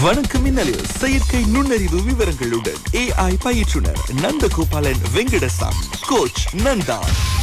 வணக்கம் மின்னலில் செயற்கை நுண்ணறிவு விவரங்களுடன் ஏஐ பயிற்றுனர் நந்தகோபாலன் வெங்கடசாமி கோச் நந்தா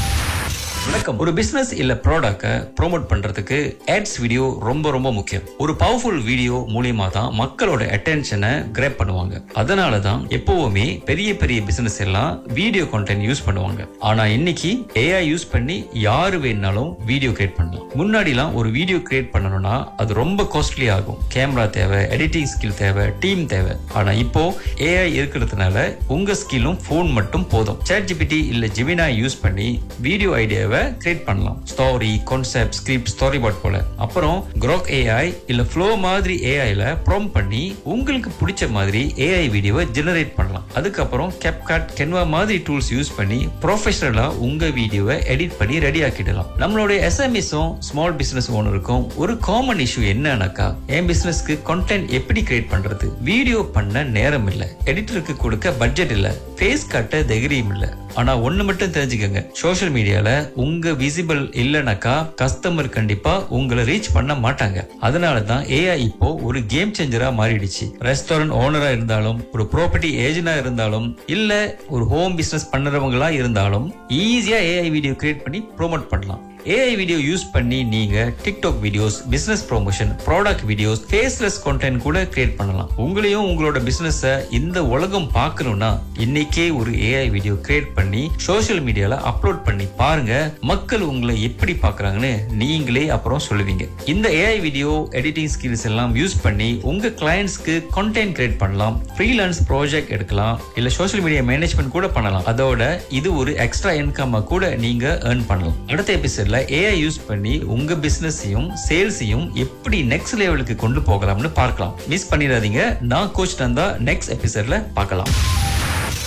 வணக்கம் ஒரு பிசினஸ் இல்ல ப்ராடக்ட ப்ரோமோட் பண்றதுக்கு ஆட்ஸ் வீடியோ ரொம்ப ரொம்ப முக்கியம் ஒரு பவர்ஃபுல் வீடியோ மூலியமா தான் மக்களோட அட்டென்ஷனை கிராப் பண்ணுவாங்க அதனால தான் எப்பவுமே பெரிய பெரிய பிசினஸ் எல்லாம் வீடியோ கண்டென்ட் யூஸ் பண்ணுவாங்க ஆனா இன்னைக்கு ஏஐ யூஸ் பண்ணி யாரு வேணாலும் வீடியோ கிரியேட் பண்ணலாம் முன்னாடிலாம் ஒரு வீடியோ கிரியேட் பண்ணணும்னா அது ரொம்ப காஸ்ட்லி ஆகும் கேமரா தேவை எடிட்டிங் ஸ்கில் தேவை டீம் தேவை ஆனா இப்போ ஏஐ இருக்கிறதுனால உங்க ஸ்கில்லும் போன் மட்டும் போதும் சேட் ஜிபிடி இல்ல ஜிமினா யூஸ் பண்ணி வீடியோ ஐடியாவை கிரியேட் பண்ணலாம் story concept script story board போல அப்புறம் குரோக் ஏஐ இல்ல ஃப்ளோ மாதிரி ஏஐல ப்ரோம் பண்ணி உங்களுக்கு பிடிச்ச மாதிரி ஏஐ வீடியோவை ஜெனரேட் பண்ணலாம் அதுக்கப்புறம் கேப்காட் கென்வா மாதிரி டூல்ஸ் யூஸ் பண்ணி ப்ரொஃபஷனலா உங்க வீடியோவை எடிட் பண்ணி ரெடி ஆக்கிடலாம் நம்மளுடைய எஸ்எம்எஸும் ஸ்மால் பிசினஸ் ஓனருக்கும் ஒரு காமன் இஷ்யூ என்னன்னாக்கா என் பிசினஸ்க்கு கண்டென்ட் எப்படி கிரியேட் பண்றது வீடியோ பண்ண நேரம் இல்ல எடிட்டருக்கு கொடுக்க பட்ஜெட் இல்ல ஃபேஸ் காட்ட தைரியம் இல்ல ஆனா ஒண்ணு மட்டும் தெரிஞ்சுக்கங்க சோஷியல் மீடியால உங்க விசிபிள் இல்லைனாக்கா கஸ்டமர் கண்டிப்பா உங்களை ரீச் பண்ண மாட்டாங்க அதனால தான் ஏஐ இப்போ ஒரு கேம் சேஞ்சரா மாறிடுச்சு ரெஸ்டாரண்ட் ஓனரா இருந்தாலும் ஒரு ப்ராப்பர்ட்டி ஏஜென்டா இருந்தாலும் இல்ல ஒரு ஹோம் பிசினஸ் பண்ணுறவங்களா இருந்தாலும் ஈஸியா ஏஐ வீடியோ கிரியேட் பண்ணி ப்ரோமோட் பண்ணலாம் ஏஐ வீடியோ யூஸ் பண்ணி நீங்க TikTok videos business promotion product videos faceless content கூட கிரியேட் பண்ணலாம் உங்களையும் உங்களோட பிசினஸ் இந்த உலகம் பார்க்கணும்னா இன்னைக்கே ஒரு ஏஐ வீடியோ கிரியேட் பண்ணி சோஷியல் மீடியால அப்லோட் பண்ணி பாருங்க மக்கள் உங்களை எப்படி பார்க்கறாங்கன்னு நீங்களே அப்புறம் சொல்லுவீங்க இந்த ஏஐ வீடியோ எடிட்டிங் ஸ்கில்ஸ் எல்லாம் யூஸ் பண்ணி உங்க கிளையண்ட்ஸ்க்கு கண்டென்ட் கிரியேட் பண்ணலாம் ஃப்ரீலான்ஸ் ப்ராஜெக்ட் எடுக்கலாம் இல்ல சோஷியல் மீடியா மேனேஜ்மெண்ட் கூட பண்ணலாம் அதோட இது ஒரு எக்ஸ்ட்ரா இன்கம் கூட நீங்க ஏர்ன் பண்ணலாம் அடுத்த எபிசோட்ல ஏஐ யூஸ் பண்ணி உங்க பிசினஸையும் சேல்ஸையும் எப்படி நெக்ஸ்ட் லெவலுக்கு கொண்டு போகலாம்னு பார்க்கலாம் மிஸ் பண்ணிடாதீங்க நான் கோச் நந்தா நெக்ஸ்ட் எபிசோட்ல பார்க்கலாம்